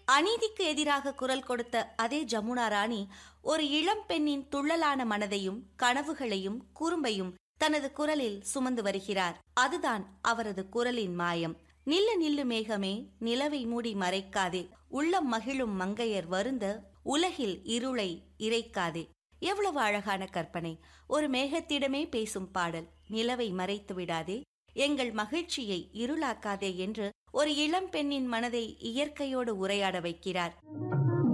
அநீதிக்கு எதிராக குரல் கொடுத்த அதே ஜமுனா ராணி ஒரு இளம் பெண்ணின் துள்ளலான மனதையும் கனவுகளையும் குறும்பையும் தனது குரலில் சுமந்து வருகிறார் அதுதான் அவரது குரலின் மாயம் நில்லு நில்லு மேகமே நிலவை மூடி மறைக்காதே உள்ளம் மகிழும் மங்கையர் வருந்த உலகில் இருளை இறைக்காதே எவ்வளவு அழகான கற்பனை ஒரு மேகத்திடமே பேசும் பாடல் நிலவை மறைத்து விடாதே எங்கள் மகிழ்ச்சியை இருளாக்காதே என்று ஒரு இளம் பெண்ணின் மனதை இயற்கையோடு உரையாட வைக்கிறார்